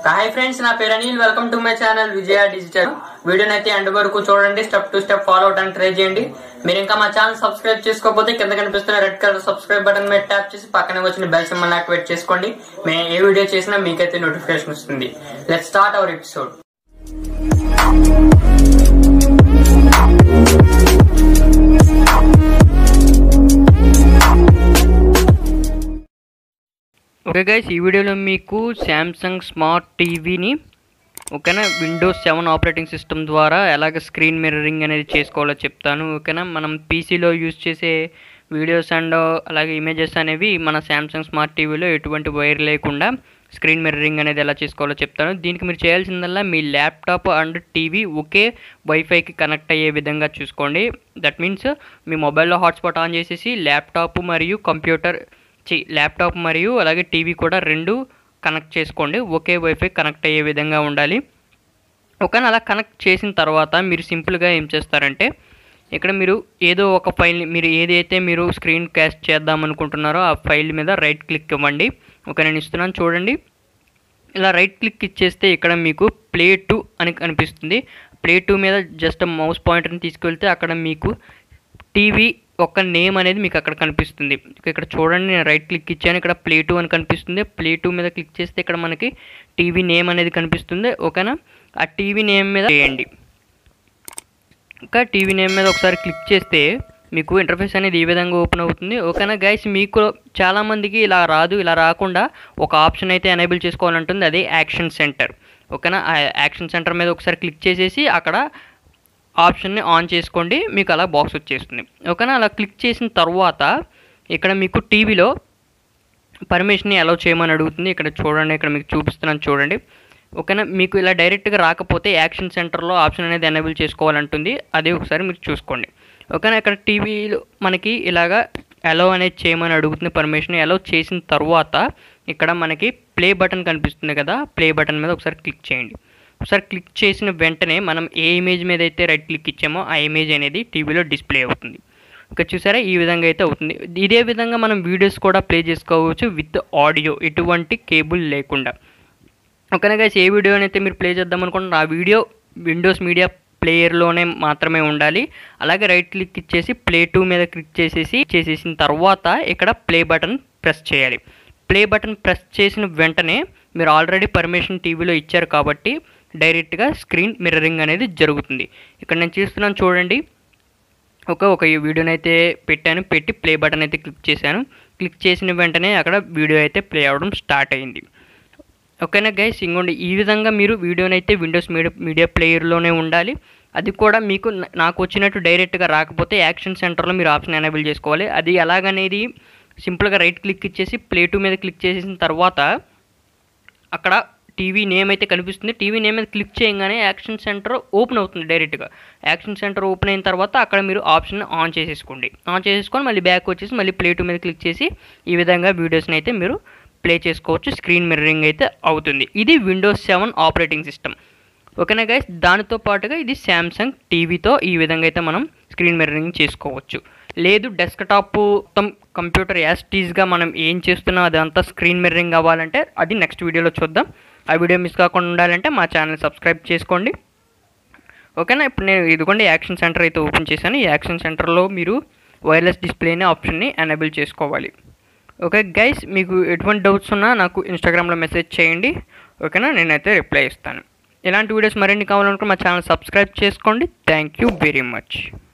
hi friends నా పేరు Anil welcome to my channel Vijaya digital వీడియోని అయితే ఎండ్ వరకు చూడండి స్టెప్ టు స్టెప్ ఫాలో అవడానికి ట్రై చేయండి మీరు ఇంకా మా ఛానల్ సబ్స్క్రైబ్ చేసుకోకపోతే కింద కనిపిస్తున్న రెడ్ కలర్ సబ్స్క్రైబ్ బటన్ మీద ట్యాప్ చేసి పక్కనే వచ్చిన బెల్ సింబల్ యాక్టివేట్ చేసుకోండి మేము ఏ వీడియో చేసినా మీకైతే నోటిఫికేషన్ వస్తుంది let start our episode okay guys ఈ వీడియోలో మీకు శాంసంగ్ స్మార్ట్ టీవీని ఓకేనా విండోస్ సెవెన్ ఆపరేటింగ్ సిస్టమ్ ద్వారా ఎలాగ స్క్రీన్ మిర్రరింగ్ అనేది చేసుకోవాలో చెప్తాను ఓకేనా మనం పీసీలో యూజ్ చేసే వీడియోస్ అండ్ అలాగే ఇమేజెస్ అనేవి మన శాంసంగ్ స్మార్ట్ టీవీలో ఎటువంటి వైర్ లేకుండా స్క్రీన్ మిర్రరింగ్ అనేది ఎలా చేసుకోవాలో చెప్తాను దీనికి మీరు చేయాల్సిందల్లా మీ ల్యాప్టాప్ అండ్ టీవీ ఒకే వైఫైకి కనెక్ట్ అయ్యే విధంగా చూసుకోండి దట్ మీన్స్ మీ మొబైల్లో హాట్స్పాట్ ఆన్ చేసేసి ల్యాప్టాప్ మరియు కంప్యూటర్ చి ల్యాప్టాప్ మరియు అలాగే టీవీ కూడా రెండు కనెక్ట్ చేసుకోండి ఒకే వైఫై కనెక్ట్ అయ్యే విధంగా ఉండాలి ఒకవేళ అలా కనెక్ట్ చేసిన తర్వాత మీరు సింపుల్గా ఏం చేస్తారంటే ఇక్కడ మీరు ఏదో ఒక ఫైల్ని మీరు ఏదైతే మీరు స్క్రీన్ క్యాస్ట్ చేద్దాం అనుకుంటున్నారో ఆ ఫైల్ మీద రైట్ క్లిక్ ఇవ్వండి ఓకే నేను ఇస్తున్నాను చూడండి ఇలా రైట్ క్లిక్ ఇచ్చేస్తే ఇక్కడ మీకు ప్లే టు అని కనిపిస్తుంది ప్లే టు మీద జస్ట్ మౌస్ పాయింటర్ని తీసుకెళ్తే అక్కడ మీకు టీవీ ఒక నేమ్ అనేది మీకు అక్కడ కనిపిస్తుంది ఇక్కడ చూడండి నేను రైట్ క్లిక్ ఇచ్చాను ఇక్కడ ప్లే టూ అని కనిపిస్తుంది ప్లే టూ మీద క్లిక్ చేస్తే ఇక్కడ మనకి టీవీ నేమ్ అనేది కనిపిస్తుంది ఓకేనా ఆ టీవీ నేమ్ మీద చేయండి ఇంకా టీవీ నేమ్ మీద ఒకసారి క్లిక్ చేస్తే మీకు ఇంటర్ఫేస్ అనేది ఈ విధంగా ఓపెన్ అవుతుంది ఓకేనా గైస్ మీకు చాలామందికి ఇలా రాదు ఇలా రాకుండా ఒక ఆప్షన్ అయితే ఎనేబుల్ చేసుకోవాలంటుంది అదే యాక్షన్ సెంటర్ ఓకేనా ఆ యాక్షన్ సెంటర్ మీద ఒకసారి క్లిక్ చేసేసి అక్కడ ఆప్షన్ని ఆన్ చేసుకోండి మీకు అలా బాక్స్ వచ్చేస్తుంది ఓకేనా అలా క్లిక్ చేసిన తర్వాత ఇక్కడ మీకు టీవీలో పర్మిషన్ని అలౌ చేయమని అడుగుతుంది ఇక్కడ చూడండి ఇక్కడ మీకు చూపిస్తున్నాను చూడండి ఓకేనా మీకు ఇలా డైరెక్ట్గా రాకపోతే యాక్షన్ సెంటర్లో ఆప్షన్ అనేది ఎనేబుల్ చేసుకోవాలంటుంది అది ఒకసారి మీరు చూసుకోండి ఓకేనా ఇక్కడ టీవీలో మనకి ఇలాగా అలౌ అనేది చేయమని అడుగుతుంది పర్మిషన్ అలౌ చేసిన తర్వాత ఇక్కడ మనకి ప్లే బటన్ కనిపిస్తుంది కదా ప్లే బటన్ మీద ఒకసారి క్లిక్ చేయండి ఒకసారి క్లిక్ చేసిన వెంటనే మనం ఏ ఇమేజ్ మీద అయితే రైట్ క్లిక్ ఇచ్చామో ఆ ఇమేజ్ అనేది టీవీలో డిస్ప్లే అవుతుంది ఇక్కడ చూసారా ఈ విధంగా అయితే అవుతుంది ఇదే విధంగా మనం వీడియోస్ కూడా ప్లే చేసుకోవచ్చు విత్ ఆడియో ఎటువంటి కేబుల్ లేకుండా ఓకేనా గైస్ ఏ వీడియోనైతే మీరు ప్లే చేద్దాం అనుకుంటున్నారు ఆ వీడియో విండోస్ మీడియా ప్లేయర్లోనే మాత్రమే ఉండాలి అలాగే రైట్ క్లిక్ ఇచ్చేసి ప్లే టూ మీద క్లిక్ చేసేసి చేసేసిన తర్వాత ఇక్కడ ప్లే బటన్ ప్రెస్ చేయాలి ప్లే బటన్ ప్రెస్ చేసిన వెంటనే మీరు ఆల్రెడీ పర్మిషన్ టీవీలో ఇచ్చారు కాబట్టి డైరెక్ట్గా స్క్రీన్ మిర్రరింగ్ అనేది జరుగుతుంది ఇక్కడ నేను చూస్తున్నాను చూడండి ఒక ఒక వీడియోని అయితే పెట్టాను పెట్టి ప్లే బటన్ అయితే క్లిక్ చేశాను క్లిక్ చేసిన వెంటనే అక్కడ వీడియో అయితే ప్లే అవ్వడం స్టార్ట్ అయింది ఓకేనా గైస్ ఇంకోండి ఈ విధంగా మీరు వీడియోని అయితే విండోస్ మీడియా మీడియా ప్లేయర్లోనే ఉండాలి అది కూడా మీకు నా- నాకు వచ్చినట్టు డైరెక్ట్గా రాకపోతే యాక్షన్ సెంటర్లో మీరు ఆప్షన్ ఎనేబుల్ చేసుకోవాలి అది ఎలాగనేది సింపుల్గా రైట్ క్లిక్ ఇచ్చేసి ప్లే టూ మీద క్లిక్ చేసిన తర్వాత అక్కడ టీవీ నేమ్ అయితే కనిపిస్తుంది టీవీ నేమ్ మీద క్లిక్ చేయగానే యాక్షన్ సెంటర్ ఓపెన్ అవుతుంది డైరెక్ట్గా యాక్షన్ సెంటర్ ఓపెన్ అయిన తర్వాత అక్కడ మీరు ఆప్షన్ ఆన్ చేసేసుకోండి ఆన్ చేసేసుకొని మళ్ళీ బ్యాక్ వచ్చేసి మళ్ళీ ప్లే టూ మీద క్లిక్ చేసి ఈ విధంగా వీడియోస్ని అయితే మీరు ప్లే చేసుకోవచ్చు స్క్రీన్ మిర్రరింగ్ అయితే అవుతుంది ఇది విండోస్ సెవెన్ ఆపరేటింగ్ సిస్టమ్ ఓకేనా గైస్ దానితో పాటుగా ఇది శాంసంగ్ టీవీతో ఈ విధంగా అయితే మనం స్క్రీన్ మిర్రరింగ్ చేసుకోవచ్చు లేదు డెస్క్టాప్ మొత్తం కంప్యూటర్ యాస్టీస్గా మనం ఏం చేస్తున్నాం అదంతా స్క్రీన్ మిర్రరింగ్ అవ్వాలంటే అది నెక్స్ట్ వీడియోలో చూద్దాం ఆ వీడియో మిస్ కాకుండా ఉండాలంటే మా ఛానల్ సబ్స్క్రైబ్ చేసుకోండి ఓకేనా ఇప్పుడు నేను ఇదిగోండి యాక్షన్ సెంటర్ అయితే ఓపెన్ చేశాను ఈ యాక్షన్ సెంటర్లో మీరు వైర్లెస్ డిస్ప్లేనే ఆప్షన్ని ఎనేబుల్ చేసుకోవాలి ఓకే గైస్ మీకు ఎటువంటి డౌట్స్ ఉన్నా నాకు ఇన్స్టాగ్రామ్లో మెసేజ్ చేయండి ఓకేనా నేనైతే రిప్లై ఇస్తాను ఇలాంటి వీడియోస్ మరిన్ని కావాలనుకుంటే మా ఛానల్ సబ్స్క్రైబ్ చేసుకోండి థ్యాంక్ యూ వెరీ మచ్